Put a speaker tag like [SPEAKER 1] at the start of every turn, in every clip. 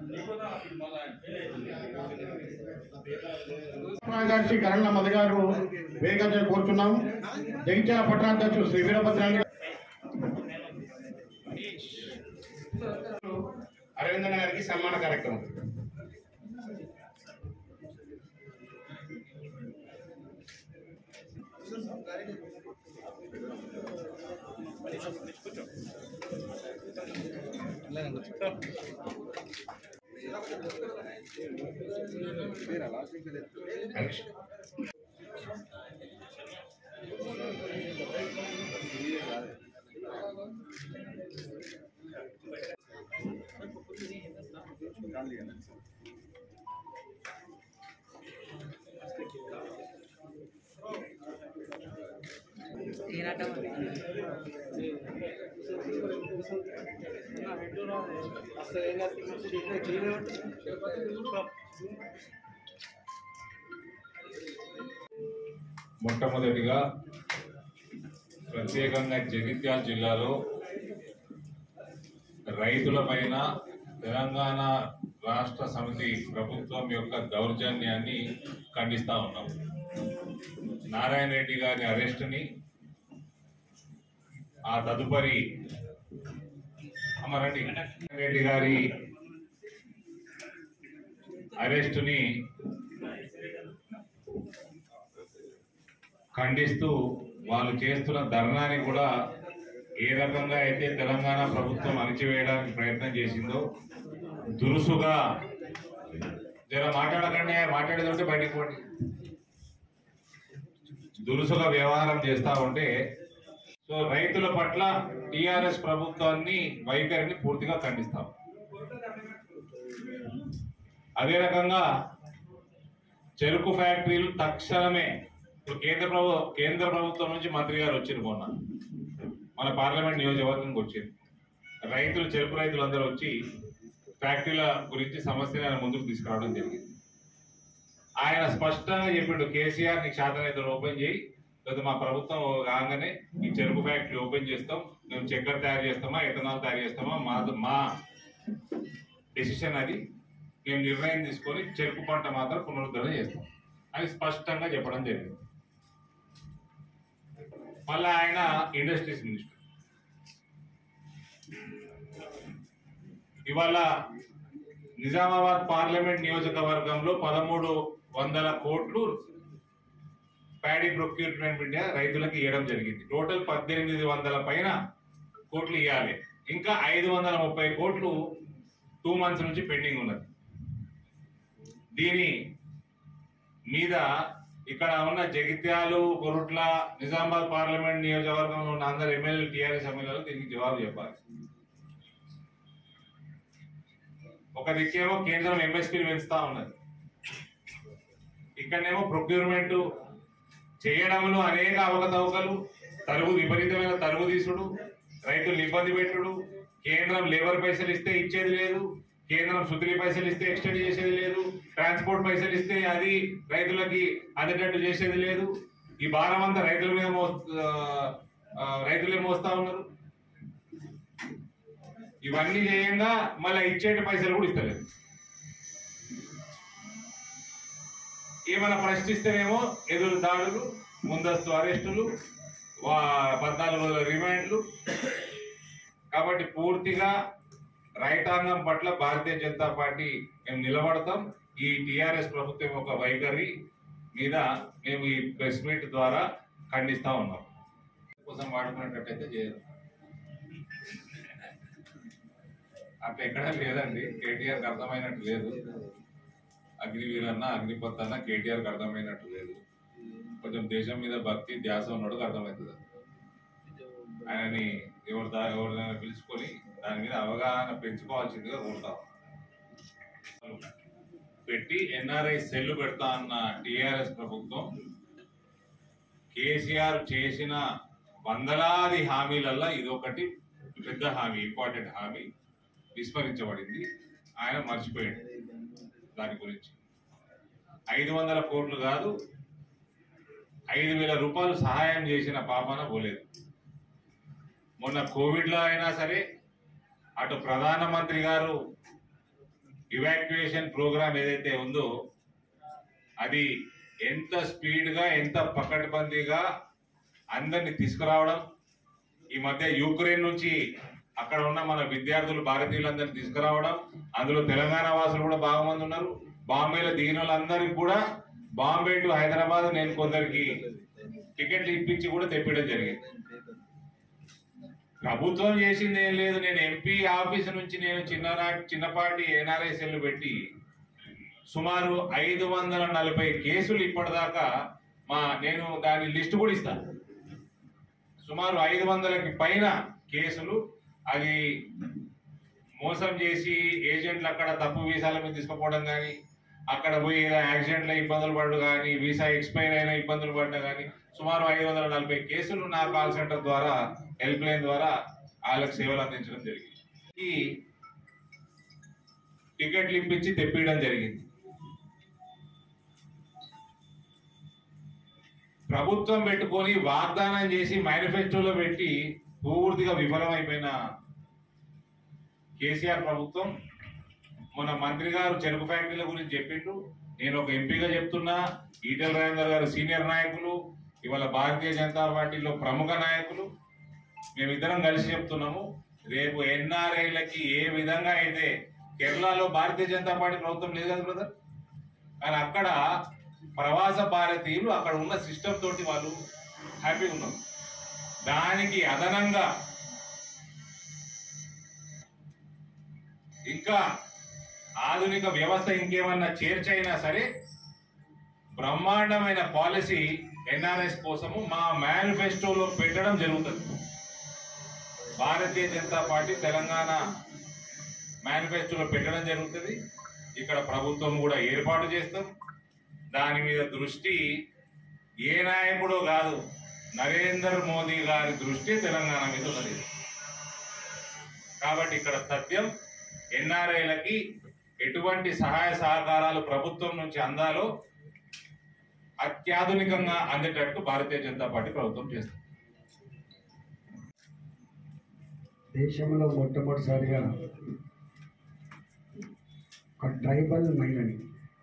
[SPEAKER 1] కార్యదర్శి కరణ్ మద గారు వేగంగా కోరుతున్నాము జగిత్యాల పట్టణాధ్యక్షుడు శ్రీ వీరభద్రాన్ని అరవిందన్ గారికి సన్మాన కార్యక్రమం
[SPEAKER 2] మొట్టమొదటిగా ప్రత్యేకంగా జగిత్యాల జిల్లాలో రైతుల పైన తెలంగాణ రాష్ట్ర సమితి ప్రభుత్వం యొక్క దౌర్జన్యాన్ని ఖండిస్తా ఉన్నాం నారాయణ రెడ్డి గారి అరెస్టుని ఆ తదుపరి అమరండి రెడ్డి గారి అరెస్టుని ఖండిస్తూ వాళ్ళు చేస్తున్న ధర్నాని కూడా ఏ రకంగా అయితే తెలంగాణ ప్రభుత్వం అణిచివేయడానికి ప్రయత్నం చేసిందో దురుసుగా జర మాట్లాడకండి మాట్లాడేది ఉంటే బయటికి పోండి దురుసుగా వ్యవహారం చేస్తా ఉంటే సో రైతుల పట్ల టిఆర్ఎస్ ప్రభుత్వాన్ని వైఖరిని పూర్తిగా ఖండిస్తాం అదే రకంగా చెరుకు ఫ్యాక్టరీలు తక్షణమే ఇప్పుడు కేంద్ర ప్రభు కేంద్ర ప్రభుత్వం నుంచి మంత్రి గారు వచ్చారు మొన్న మన పార్లమెంట్ నియోజకవర్గంకి వచ్చారు రైతులు చెరుకు రైతులు అందరూ వచ్చి ఫ్యాక్టరీల గురించి సమస్యని ఆయన ముందుకు తీసుకురావడం జరిగింది ఆయన స్పష్టంగా చెప్పిండు కేసీఆర్ నీకు శాతం ఓపెన్ చేయి లేదా మా ప్రభుత్వం కాగానే ఈ చెరుకు ఫ్యాక్టరీ ఓపెన్ చేస్తాం మేము చక్కెర తయారు చేస్తామా ఎథనాల్ తయారు చేస్తామా మా మా డెసిషన్ అది మేము నిర్ణయం తీసుకొని చెరుకు పంట మాత్రం పునరుద్ధరణ చేస్తాం అని స్పష్టంగా చెప్పడం జరిగింది మళ్ళీ ఆయన ఇండస్ట్రీస్ మినిస్టర్ ఇవాళ నిజామాబాద్ పార్లమెంట్ నియోజకవర్గంలో పదమూడు వందల కోట్లు ప్యాడీ ప్రొక్యూర్మెంట్ మీద రైతులకు ఇవ్వడం జరిగింది టోటల్ పద్దెనిమిది వందల పైన కోట్లు ఇవ్వాలి ఇంకా ఐదు వందల ముప్పై కోట్లు టూ మంత్స్ నుంచి పెండింగ్ ఉన్నది దీని మీద ఇక్కడ ఉన్న జగిత్యాలు కొరుట్ల నిజామాబాద్ పార్లమెంట్ నియోజకవర్గంలో ఉన్న అందరు ఎమ్మెల్యేలు టీఆర్ఎస్ ఎమ్మెల్యేలు దీనికి జవాబు చెప్పాలి ఒక దిక్కేమో కేంద్రం ఎంఎస్పీని పెంచుతా ఉన్నది ఇక్కడనేమో ప్రొక్యూర్మెంట్ చేయడంలో అనేక అవకతవకలు తరుగు విపరీతమైన తరుగు తీసుడు రైతులు ఇబ్బంది పెట్టుడు కేంద్రం లేబర్ పైసలు ఇస్తే ఇచ్చేది లేదు కేంద్రం సుతిలి పైసలు ఇస్తే ఎక్స్టెండ్ చేసేది లేదు ట్రాన్స్పోర్ట్ పైసలు ఇస్తే అది రైతులకి అందేటట్టు చేసేది లేదు ఈ భారం అంతా రైతుల మీద మోస్తూ రైతులే మోస్తా ఉన్నారు ఇవన్నీ చేయంగా మళ్ళీ ఇచ్చేటి పైసలు కూడా ఇస్తలేదు ఏమైనా ప్రశ్నిస్తేనేమో ఎదురు దాడులు ముందస్తు అరెస్టులు వా- పద్నాలుగు రోజుల రిమాండ్లు కాబట్టి పూర్తిగా రైతాంగం పట్ల భారతీయ జనతా పార్టీ మేము నిలబడతాం ఈ టిఆర్ఎస్ ప్రభుత్వం యొక్క వైఖరి మీద మేము ఈ ప్రెస్ మీట్ ద్వారా ఖండిస్తా ఉన్నాం కోసం వాడుకునేటట్టయితే చేయదు అట్లా ఎక్కడా లేదండి కేటీఆర్కి అర్థమైనట్టు లేదు అగ్నివీర్ అన్న అగ్నిపత్ అన్న కేటీఆర్కి అర్థమైనట్టు లేదు కొంచెం దేశం మీద భక్తి ధ్యాస ఉన్నాడు అర్థమవుతుంది ఆయనని ఎవరి దా ఎవరినైనా పిలుచుకొని దాని మీద అవగాహన పెంచుకోవాల్సిందిగా కోరుతాం పెట్టి ఎన్ఆర్ఐ సెల్ పెడతా అన్న టిఆర్ఎస్ ప్రభుత్వం కేసీఆర్ చేసిన వందలాది హామీలల్లో ఇదొకటి పెద్ద హామీ ఇంపార్టెంట్ హామీ విస్మరించబడింది ఆయన మర్చిపోయాడు దాని గురించి ఐదు వందల కోట్లు కాదు ఐదు వేల రూపాయలు సహాయం చేసిన పాపన పోలేదు మొన్న కోవిడ్లో అయినా సరే అటు ప్రధానమంత్రి గారు ఇవాక్యుయేషన్ ప్రోగ్రామ్ ఏదైతే ఉందో అది ఎంత స్పీడ్గా ఎంత పకడ్బందీగా అందరిని తీసుకురావడం ఈ మధ్య యూక్రెయిన్ నుంచి అక్కడ ఉన్న మన విద్యార్థులు భారతీయులందరినీ తీసుకురావడం అందులో తెలంగాణ వాసులు కూడా బాగా మంది ఉన్నారు బాంబేలో దిగిన వాళ్ళందరికీ కూడా బాంబే టు హైదరాబాద్ నేను కొందరికి టికెట్లు ఇప్పించి కూడా తెప్పించడం జరిగింది ప్రభుత్వం చేసింది ఏం లేదు నేను ఎంపీ ఆఫీస్ నుంచి నేను చిన్ననాటి చిన్నపాటి ఎన్ఆర్ఐసీలు పెట్టి సుమారు ఐదు వందల నలభై కేసులు ఇప్పటిదాకా మా నేను దాని లిస్టు కూడా ఇస్తాను సుమారు ఐదు వందలకి పైన కేసులు అది మోసం చేసి ఏజెంట్లు అక్కడ తప్పు వీసాల మీద తీసుకుపోవడం కానీ అక్కడ పోయి ఏదో యాక్సిడెంట్లో ఇబ్బందులు పడడం కానీ వీసా ఎక్స్పైర్ అయిన ఇబ్బందులు పడడం కానీ సుమారు ఐదు వందల నలభై కేసులు నా కాల్ సెంటర్ ద్వారా హెల్ప్ లైన్ ద్వారా వాళ్ళకి సేవలు అందించడం జరిగింది ఈ టికెట్లు ఇప్పించి తెప్పించడం జరిగింది ప్రభుత్వం పెట్టుకొని వాగ్దానం చేసి మేనిఫెస్టోలో పెట్టి పూర్తిగా విఫలమైపోయిన కేసీఆర్ ప్రభుత్వం మన మంత్రి గారు చెరుకు ఫ్యాక్టరీల గురించి చెప్పిండు నేను ఒక ఎంపీగా చెప్తున్నా ఈటెల రాజేందర్ గారు సీనియర్ నాయకులు ఇవాళ భారతీయ జనతా పార్టీలో ప్రముఖ నాయకులు మేమిద్దరం కలిసి చెప్తున్నాము రేపు ఎన్ఆర్ఐలకి ఏ విధంగా అయితే కేరళలో భారతీయ జనతా పార్టీ ప్రభుత్వం లేదు కదా బ్రదర్ కానీ అక్కడ ప్రవాస భారతీయులు అక్కడ ఉన్న సిస్టమ్ తోటి వాళ్ళు హ్యాపీగా ఉన్నారు దానికి అదనంగా ఇంకా ఆధునిక వ్యవస్థ ఇంకేమన్నా చేర్చైనా సరే బ్రహ్మాండమైన పాలసీ ఎన్ఆర్ఎస్ కోసము మా మేనిఫెస్టోలో పెట్టడం జరుగుతుంది భారతీయ జనతా పార్టీ తెలంగాణ మేనిఫెస్టోలో పెట్టడం జరుగుతుంది ఇక్కడ ప్రభుత్వం కూడా ఏర్పాటు చేస్తాం దాని మీద దృష్టి ఏ నాయకుడో కాదు నరేంద్ర మోదీ గారి దృష్టి తెలంగాణ మీద ఉన్నది కాబట్టి ఇక్కడ సత్యం ఎన్ఆర్ఐలకి ఎటువంటి సహాయ సహకారాలు ప్రభుత్వం నుంచి అందాలో అత్యాధునికంగా అందేటట్టు భారతీయ జనతా పార్టీ ప్రభుత్వం చేస్తుంది
[SPEAKER 3] దేశంలో మొట్టమొదటిసారిగా ఒక ట్రైబల్ మహిళని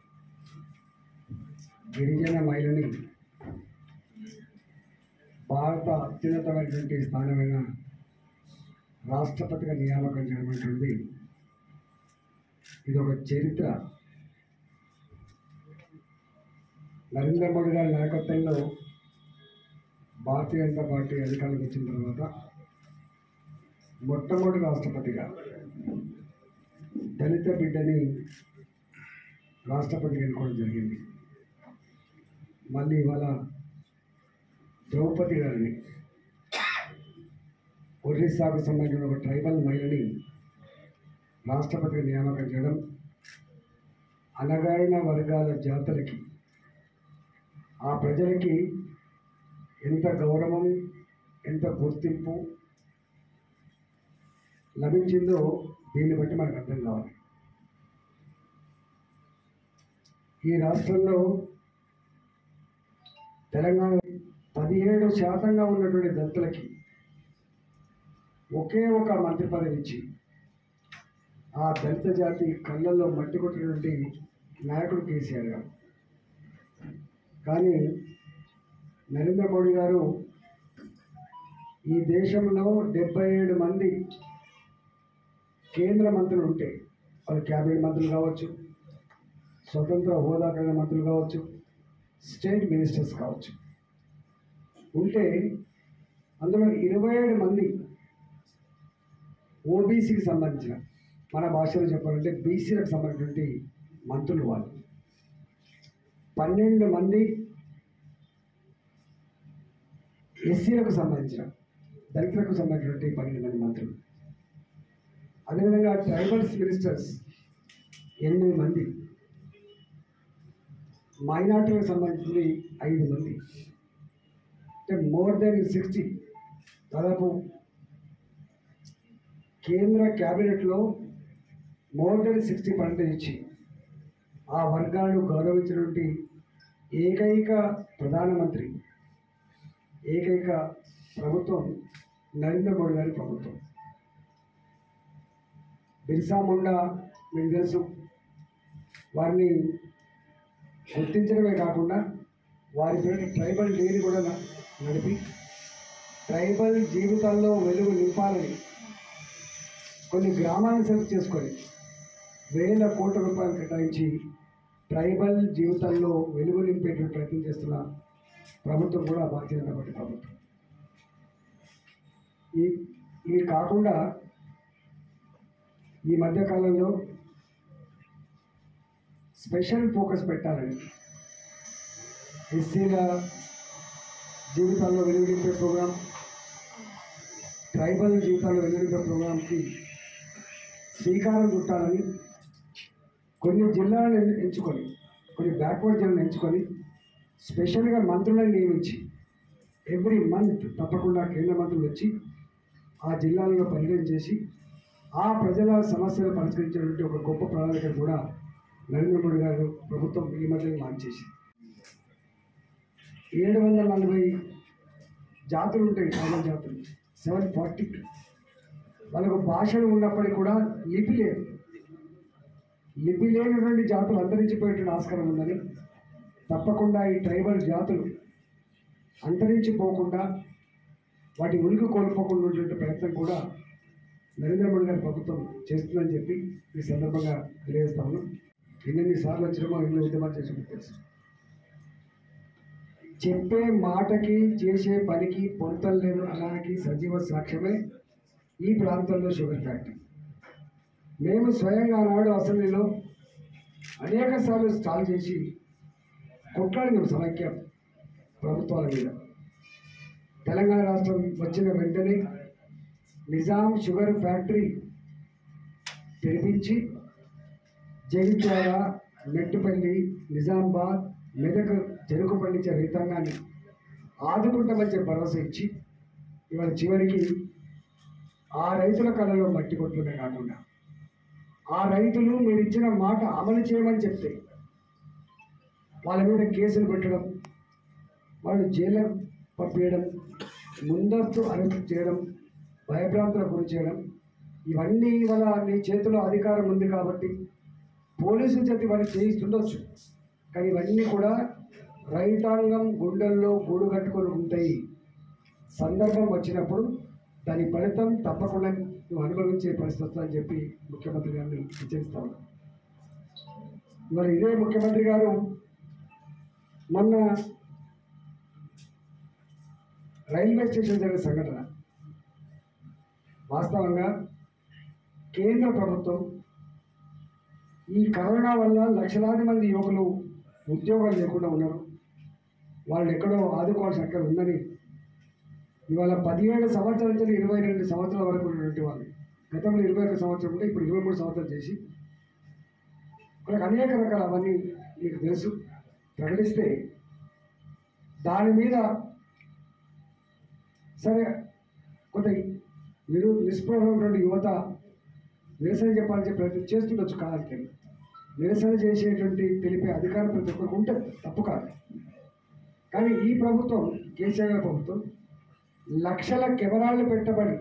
[SPEAKER 3] గిరిజన మహిళని భారత అత్యున్నతమైనటువంటి స్థానమైన రాష్ట్రపతిగా నియామకం చేయబడుతుంది ఇది ఒక చరిత్ర నరేంద్ర మోడీ గారి నాయకత్వంలో భారతీయ జనతా పార్టీ అధికారంలోకి వచ్చిన తర్వాత మొట్టమొదటి రాష్ట్రపతిగా దళిత బిడ్డని రాష్ట్రపతిగా ఎన్నుకోవడం జరిగింది మళ్ళీ ఇవాళ ద్రౌపది గారిని ఒరిస్సాకు సంబంధించిన ఒక ట్రైబల్ మహిళని రాష్ట్రపతిగా నియామకం చేయడం అనగారిన వర్గాల జాతరకి ఆ ప్రజలకి ఎంత గౌరవం ఎంత గుర్తింపు లభించిందో దీన్ని బట్టి మనకు అర్థం కావాలి ఈ రాష్ట్రంలో తెలంగాణ పదిహేడు శాతంగా ఉన్నటువంటి దళితులకి ఒకే ఒక మంత్రి పదవి ఇచ్చి ఆ దళిత జాతి కళ్ళల్లో మట్టి కొట్టినటువంటి నాయకుడు కేసీఆర్ గారు కానీ నరేంద్ర మోడీ గారు ఈ దేశంలో డెబ్బై ఏడు మంది కేంద్ర మంత్రులు ఉంటే వాళ్ళు క్యాబినెట్ మంత్రులు కావచ్చు స్వతంత్ర హోదా కలిగిన మంత్రులు కావచ్చు స్టేట్ మినిస్టర్స్ కావచ్చు ఉంటే అందులో ఇరవై ఏడు మంది ఓబీసీకి సంబంధించిన మన భాషలో చెప్పాలంటే బీసీలకు సంబంధించినటువంటి మంత్రులు వాళ్ళు పన్నెండు మంది ఎస్సీలకు సంబంధించిన దళితులకు సంబంధించినటువంటి పన్నెండు మంది మంత్రులు అదేవిధంగా ట్రైబల్స్ మినిస్టర్స్ ఎనిమిది మంది మైనార్టీలకు సంబంధించి ఐదు మంది అంటే మోర్ దెన్ సిక్స్టీ దాదాపు కేంద్ర క్యాబినెట్లో మోర్ దెన్ సిక్స్టీ పర్సెంటేజ్ ఇచ్చి ఆ వర్గాలను గౌరవించినటువంటి ఏకైక ప్రధానమంత్రి ఏకైక ప్రభుత్వం నరేంద్ర మోడీ గారి ప్రభుత్వం బిర్సా ముండా మీకు తెలుసు వారిని గుర్తించడమే కాకుండా వారి పేరు ట్రైబల్ డేని కూడా న- నడిపి ట్రైబల్ జీవితాల్లో వెలుగు నింపాలని కొన్ని గ్రామాలను సెలెక్ట్ చేసుకొని వేల కోట్ల రూపాయలు కేటాయించి ట్రైబల్ జీవితాల్లో వెలుగు నింపేటువంటి ప్రయత్నం చేస్తున్న ప్రభుత్వం కూడా భారతీయ జనతా పార్టీ ప్రభుత్వం ఈ ఇవి కాకుండా ఈ మధ్యకాలంలో స్పెషల్ ఫోకస్ పెట్టాలని ఎస్సీల జీవితాల్లో వెలుగు నింపే ప్రోగ్రాం ట్రైబల్ జీవితాల్లో వెలుగు నింపే ప్రోగ్రాంకి శ్రీకారం చుట్టాలని కొన్ని జిల్లాలను ఎన్- ఎంచుకొని కొన్ని బ్యాక్వర్డ్ జిల్లాలను ఎంచుకొని స్పెషల్గా మంత్రులను నియమించి ఎవ్రీ మంత్ తప్పకుండా కేంద్ర మంత్రులు వచ్చి ఆ జిల్లాలలో పర్యటన చేసి ఆ ప్రజల సమస్యలు పరిష్కరించేటువంటి ఒక గొప్ప ప్రణాళిక కూడా నరేంద్ర మోడీ గారు ప్రభుత్వం ఈ మధ్య లాంచ్ చేసింది ఏడు వందల నలభై జాతులు ఉంటాయి ట్రైబల్ జాతులు సెవెన్ ఫార్టీ వాళ్ళకు భాషలు ఉన్నప్పటికీ కూడా లిపి లేదు లిపి లేనటువంటి జాతులు అంతరించిపోయేటువంటి ఆస్కారం ఉందని తప్పకుండా ఈ ట్రైబల్ జాతులు అంతరించిపోకుండా వాటి ఉనికి కోల్పోకుండా ఉండేటువంటి ప్రయత్నం కూడా నరేంద్ర మోడీ గారి ప్రభుత్వం చేస్తుందని చెప్పి ఈ సందర్భంగా తెలియజేస్తా ఉన్నాం ఎన్నెన్ని సార్లు వచ్చినామో ఎన్నో ఉద్యమాలు చేసి మీకు తెలుసు చెప్పే మాటకి చేసే పనికి పొంతలు లేదు అనడానికి సజీవ సాక్ష్యమే ఈ ప్రాంతంలో షుగర్ ఫ్యాక్టరీ మేము స్వయంగా ఆనాడు అసెంబ్లీలో అనేక సార్లు స్టాల్ చేసి కొట్లాడినాం సమైక్య ప్రభుత్వాల మీద తెలంగాణ రాష్ట్రం వచ్చిన వెంటనే నిజాం షుగర్ ఫ్యాక్టరీ తెరిపించి జగిత్యాల మెట్టుపల్లి నిజామాబాద్ మెదక్ చెరుకు పండించే రైతాంగాన్ని ఆదుకుంటామని చెప్పి భరోసా ఇచ్చి ఇవాళ చివరికి ఆ రైతుల కళలో మట్టి కొట్టడమే కాకుండా ఆ రైతులు మీరు ఇచ్చిన మాట అమలు చేయమని చెప్తే వాళ్ళ మీద కేసులు పెట్టడం వాళ్ళు జైలు పంపించడం ముందస్తు అరెస్ట్ చేయడం భయభ్రాంతులకు గురి చేయడం ఇవన్నీ వల్ల నీ చేతిలో అధికారం ఉంది కాబట్టి పోలీసుల చేతి వాళ్ళు చేయిస్తుండొచ్చు కానీ ఇవన్నీ కూడా రైతాంగం గుండెల్లో గూడు కట్టుకొని ఉంటాయి సందర్భం వచ్చినప్పుడు దాని ఫలితం తప్పకుండా నువ్వు అనుభవించే పరిస్థితి వస్తుందని చెప్పి ముఖ్యమంత్రి గారిని హెచ్చరిస్తా ఉన్నాను మరి ఇదే ముఖ్యమంత్రి గారు మొన్న రైల్వే స్టేషన్ జరిగిన సంఘటన వాస్తవంగా కేంద్ర ప్రభుత్వం ఈ కరోనా వల్ల లక్షలాది మంది యువకులు ఉద్యోగాలు లేకుండా ఉన్నారు వాళ్ళు ఎక్కడో ఆదుకోవాల్సిన అక్కడ ఉందని ఇవాళ పదిహేడు సంవత్సరాల నుంచి ఇరవై రెండు సంవత్సరాల వరకు ఉన్నటువంటి వాళ్ళు గతంలో ఇరవై ఒక సంవత్సరం ఉంటే ఇప్పుడు ఇరవై మూడు సంవత్సరాలు చేసి వాళ్ళకి అనేక రకాల అవన్నీ మీకు తెలుసు ప్రకటిస్తే దాని మీద సరే కొంత నిరు నిస్పృహమైనటువంటి యువత నిరసన చెప్పాలని చెప్పి ప్రయత్నం చేస్తుండొచ్చు కాదంటే నిరసన చేసేటువంటి తెలిపే అధికారం ప్రతి ఒక్కరికి ఉంటుంది తప్పు కాదు కానీ ఈ ప్రభుత్వం కేసీఆర్ గారి ప్రభుత్వం లక్షల కెమెరాలు పెట్టబడి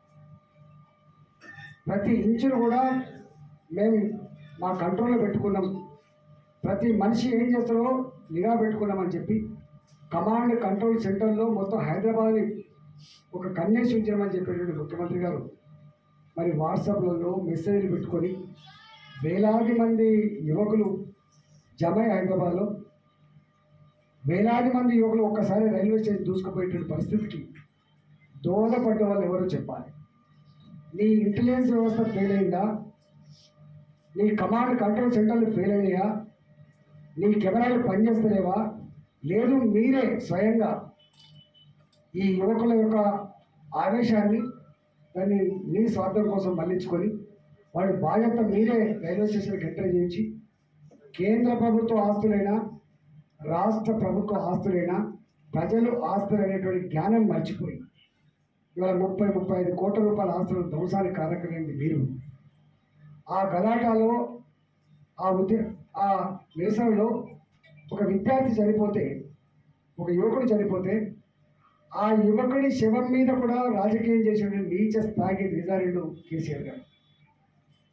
[SPEAKER 3] ప్రతి ఇంచును కూడా మేము మా కంట్రోల్లో పెట్టుకున్నాం ప్రతి మనిషి ఏం చేస్తారో నిఘా పెట్టుకున్నామని చెప్పి కమాండ్ కంట్రోల్ సెంటర్లో మొత్తం హైదరాబాద్ని ఒక కన్నేసి ఉంచామని చెప్పేటువంటి ముఖ్యమంత్రి గారు మరి వాట్సాప్లలో మెసేజ్లు పెట్టుకొని వేలాది మంది యువకులు జమై హైదరాబాద్లో వేలాది మంది యువకులు ఒక్కసారి రైల్వే స్టేషన్ దూసుకుపోయేటువంటి పరిస్థితికి దోహదపడ్డ వాళ్ళు ఎవరో చెప్పాలి నీ ఇంటెలిజెన్స్ వ్యవస్థ ఫెయిల్ అయిందా నీ కమాండ్ కంట్రోల్ సెంటర్లు ఫెయిల్ అయ్యాయా నీ కెమెరాలు పనిచేస్తలేవా లేదు మీరే స్వయంగా ఈ యువకుల యొక్క ఆవేశాన్ని దాన్ని మీ స్వార్థం కోసం మళ్లించుకొని వాడి బాధ్యత మీరే రైల్వే స్టేషన్కి ఎంటర్ చేయించి కేంద్ర ప్రభుత్వ ఆస్తులైనా రాష్ట్ర ప్రభుత్వ ఆస్తులైనా ప్రజలు ఆస్తులు అనేటువంటి జ్ఞానం మర్చిపోయి ఇవాళ ముప్పై ముప్పై ఐదు కోట్ల రూపాయల ఆస్తులు ధ్వంసానికి కారకమైంది మీరు ఆ గలాటాలో ఆ ఉద్య ఆ నిరసనలో ఒక విద్యార్థి చనిపోతే ఒక యువకుడు చనిపోతే ఆ యువకుడి శవం మీద కూడా రాజకీయం చేసిన నీచ స్థాయి దిగజారిండు కేసీఆర్ గారు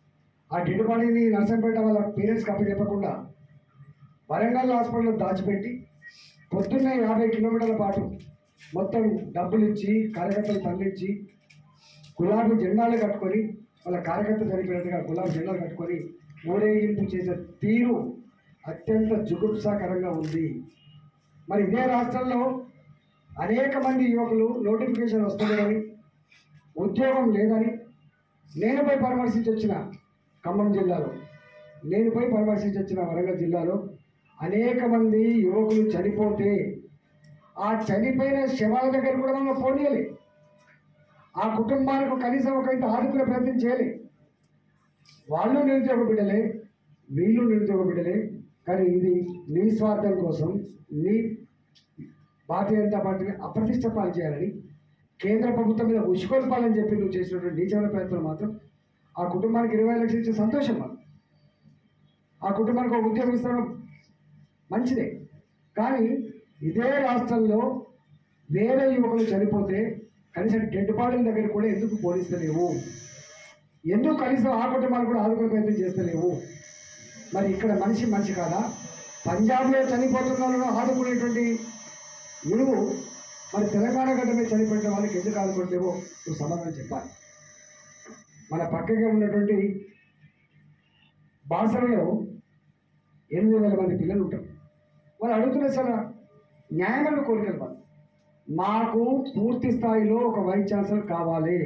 [SPEAKER 3] ఆ డెడ్ బాడీని నర్సంపేట వాళ్ళ పేరెంట్స్కి అప్పచెప్పకుండా వరంగల్ హాస్పిటల్లో దాచిపెట్టి పొద్దున్నే యాభై కిలోమీటర్ల పాటు మొత్తం డబ్బులు ఇచ్చి కార్యకర్తలు తరలించి గులాబీ జెండాలు కట్టుకొని వాళ్ళ కార్యకర్తలు చనిపోయినట్టుగా గులాబీ జెండాలు కట్టుకొని ఊరేగింపు చేసే తీరు అత్యంత జుగుప్సాకరంగా ఉంది మరి ఇదే రాష్ట్రంలో అనేక మంది యువకులు నోటిఫికేషన్ వస్తుందని ఉద్యోగం లేదని నేను పోయి పరామర్శించి వచ్చిన ఖమ్మం జిల్లాలో నేను పోయి పరామర్శించి వచ్చిన వరంగల్ జిల్లాలో అనేక మంది యువకులు చనిపోతే ఆ చనిపోయిన శవాల దగ్గర కూడా మనం పోనీయలే ఆ కుటుంబానికి కనీసం ఒక ఇంత ఆదుకునే ప్రయత్నం చేయలే వాళ్ళు నిరుద్యోగ బిడ్డలే వీళ్ళు నిరుద్యోగ బిడ్డలే కానీ ఇది నీ స్వార్థం కోసం నీ భారతీయ జనతా పార్టీని అప్రతిష్ట పాలు చేయాలని కేంద్ర ప్రభుత్వం మీద ఉష్కొల్పాలని చెప్పి నువ్వు చేసినటువంటి నీచమైన ప్రయత్నం మాత్రం ఆ కుటుంబానికి ఇరవై లక్షలు ఇచ్చే సంతోషం మాకు ఆ కుటుంబానికి ఒక ఉద్యోగం ఇస్తాను మంచిదే కానీ ఇదే రాష్ట్రంలో వేరే యువకులు చనిపోతే కనీసం డెడ్ బాడీల దగ్గర కూడా ఎందుకు పోలీస్తలేవు ఎందుకు కనీసం ఆ కుటుంబాలు కూడా ఆదుకునే ప్రయత్నం చేస్తలేవు మరి ఇక్కడ మనిషి మనిషి కాదా పంజాబ్లో చనిపోతున్న వాళ్ళను ఆదుకునేటువంటి నువ్వు మరి తెలంగాణ గడ్డ మీద చనిపోయిన వాళ్ళకి ఎందుకు ఆదుకుంటేవో నువ్వు సమాధానం చెప్పాలి మన పక్కగా ఉన్నటువంటి బాసరలో ఎనిమిది వేల మంది పిల్లలు ఉంటారు వాళ్ళు అడుగుతున్న చాలా న్యాయమైన కోరికలు వాళ్ళు మాకు పూర్తి స్థాయిలో ఒక వైస్ ఛాన్సలర్ కావాలి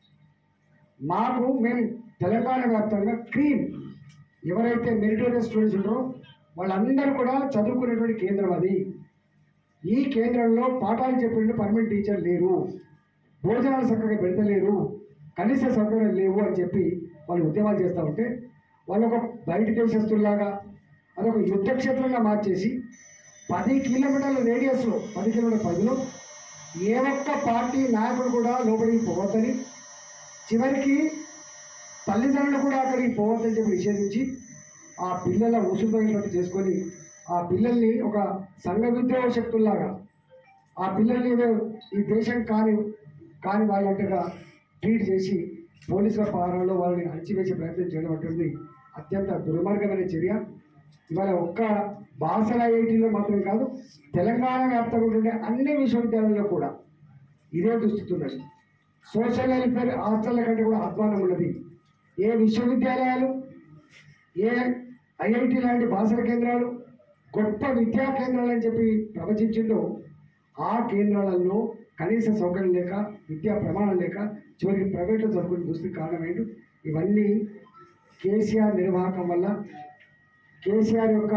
[SPEAKER 3] మాకు మేము తెలంగాణ వ్యాప్తంగా క్రీమ్ ఎవరైతే మెరిటోరియస్ స్టూడెంట్స్ ఉంటారో వాళ్ళందరూ కూడా చదువుకునేటువంటి కేంద్రం అది ఈ కేంద్రంలో పాఠాలు చెప్పిన పర్మనెంట్ టీచర్ లేరు భోజనాలు చక్కగా పెడతలేరు కనీస సౌకర్యాలు లేవు అని చెప్పి వాళ్ళు ఉద్యమాలు చేస్తూ ఉంటే వాళ్ళు ఒక బయట దేశస్తుల్లాగా అదొక యుద్ధ క్షేత్రంగా మార్చేసి పది కిలోమీటర్ల రేడియస్లో పది కిలోమీటర్ల పరిధిలో ఏ ఒక్క పార్టీ నాయకుడు కూడా లోపలికి పోవద్దని చివరికి తల్లిదండ్రులు కూడా అక్కడికి పోవద్దని చెప్పి నిషేధించి ఆ పిల్లల ఉసుపోయినట్టు చేసుకొని ఆ పిల్లల్ని ఒక సంఘ విద్రోహ శక్తుల్లాగా ఆ పిల్లల్ని ఏదో ఈ దేశం కాని కాని వాళ్ళంటగా ట్రీట్ చేసి పోలీసుల పాలనలో వాళ్ళని అణచివేసే ప్రయత్నం చేయడం అటువంటి అత్యంత దుర్మార్గమైన చర్య ఇవాళ ఒక్క బాసల ఐఐటీలో మాత్రమే కాదు తెలంగాణ వ్యాప్తంగా ఉండే అన్ని విశ్వవిద్యాలయాల్లో కూడా ఇదే దుస్థితి ఉన్నది సోషల్ వెల్ఫేర్ హాస్టల్ల కంటే కూడా అధ్వానం ఉన్నది ఏ విశ్వవిద్యాలయాలు ఏ ఐఐటి లాంటి భాషల కేంద్రాలు గొప్ప విద్యా కేంద్రాలు అని చెప్పి ప్రవచించిందో ఆ కేంద్రాలలో కనీస సౌకర్యం లేక విద్యా ప్రమాణం లేక చివరికి ప్రైవేట్లో చదువుకునే దుస్థితి కారణం ఏంటి ఇవన్నీ కేసీఆర్ నిర్వాహకం వల్ల కేసీఆర్ యొక్క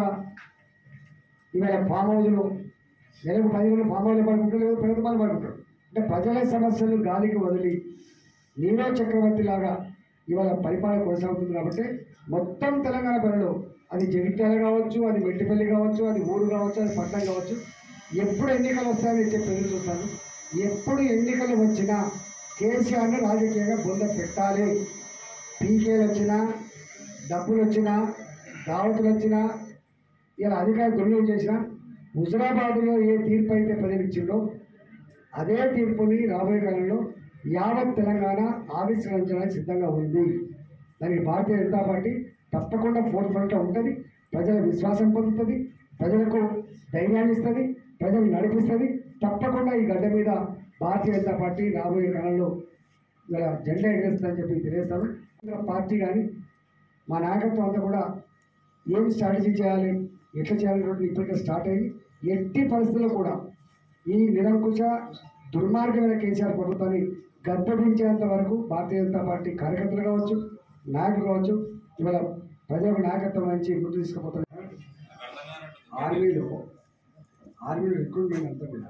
[SPEAKER 3] ఇవాళ ఫామ్ హౌస్లో నెలకు పది రోజులు ఫామ్ హౌస్లో పడుకుంటారు లేదా ప్రభుత్వాలు పడుకుంటారు అంటే ప్రజల సమస్యలు గాలికి వదిలి నీరో చక్రవర్తి లాగా ఇవాళ పరిపాలన కొనసాగుతుంది కాబట్టి మొత్తం తెలంగాణ పనిలో అది జగిత్యాల కావచ్చు అది మెట్టిపల్లి కావచ్చు అది ఊరు కావచ్చు అది పట్టణం కావచ్చు ఎప్పుడు ఎన్నికలు వస్తాయని చెప్పి ఎదురు చూస్తాను ఎప్పుడు ఎన్నికలు వచ్చినా కేసీఆర్ను రాజకీయంగా బొంద పెట్టాలి పీకేలు వచ్చినా డబ్బులు వచ్చినా దావతులు వచ్చినా ఇలా అధికార దుర్వినియోగం చేసిన హుజరాబాద్లో ఏ తీర్పు అయితే ప్రజలు ఇచ్చిందో అదే తీర్పుని రాబోయే కాలంలో యావత్ తెలంగాణ ఆవిష్కరించడానికి సిద్ధంగా ఉంది దానికి భారతీయ జనతా పార్టీ తప్పకుండా ఫోర్త్ ఫ్రంట్లో ఉంటుంది ప్రజల విశ్వాసం పొందుతుంది ప్రజలకు ధైర్యాన్ని ఇస్తుంది ప్రజలు నడిపిస్తుంది తప్పకుండా ఈ గడ్డ మీద భారతీయ జనతా పార్టీ రాబోయే కాలంలో ఇలా జెండా ఎగరేస్తుందని చెప్పి తెలియస్తాను ఇంకా పార్టీ కానీ మా నాయకత్వం అంతా కూడా ఏం స్ట్రాటజీ చేయాలి ఎట్లా చేయాలనేటువంటి ఇప్పటికే స్టార్ట్ అయ్యి ఎట్టి పరిస్థితుల్లో కూడా ఈ నిరంకుశ దుర్మార్గమైన కేసీఆర్ ప్రభుత్వాన్ని గద్దెదించేంత వరకు భారతీయ జనతా పార్టీ కార్యకర్తలు కావచ్చు నాయకులు కావచ్చు ఇవాళ ప్రజలకు నాయకత్వం నుంచి ముందు తీసుకుపోతున్నారు ఆర్మీలో ఆర్మీలో రిక్రూట్మెంట్ అంతా కూడా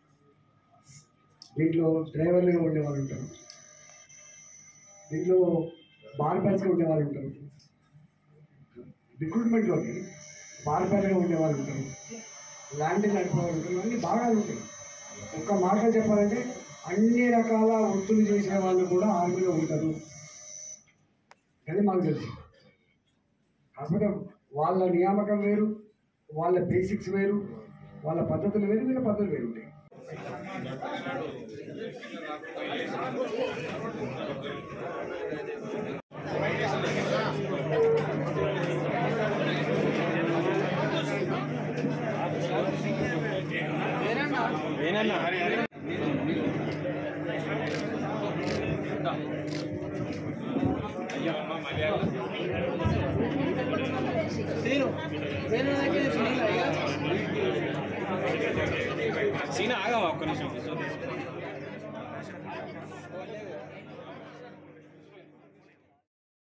[SPEAKER 3] దీంట్లో డ్రైవర్లుగా ఉండేవాళ్ళు ఉంటారు దీంట్లో బార్బర్స్గా ఉండేవాళ్ళు ఉంటారు రిక్రూట్మెంట్లోకి బార్బర్గా ఉండేవాళ్ళు ఉంటారు ల్యాండ్ నడిపేవాళ్ళు ఉంటారు అన్ని భాగాలు ఉంటాయి ఒక్క మాట చెప్పాలంటే అన్ని రకాల వృత్తులు చేసిన వాళ్ళు కూడా ఆర్మీలో ఉంటారు అది మాకు తెలుసు కాకపోతే వాళ్ళ నియామకం వేరు వాళ్ళ బేసిక్స్ వేరు వాళ్ళ పద్ధతులు వేరు వీళ్ళ పద్ధతులు వేరు ఉంటాయి
[SPEAKER 2] అయ్యా అమ్మ మర్యాద
[SPEAKER 4] సీన్ ఆగా ఒక్క నిమిషం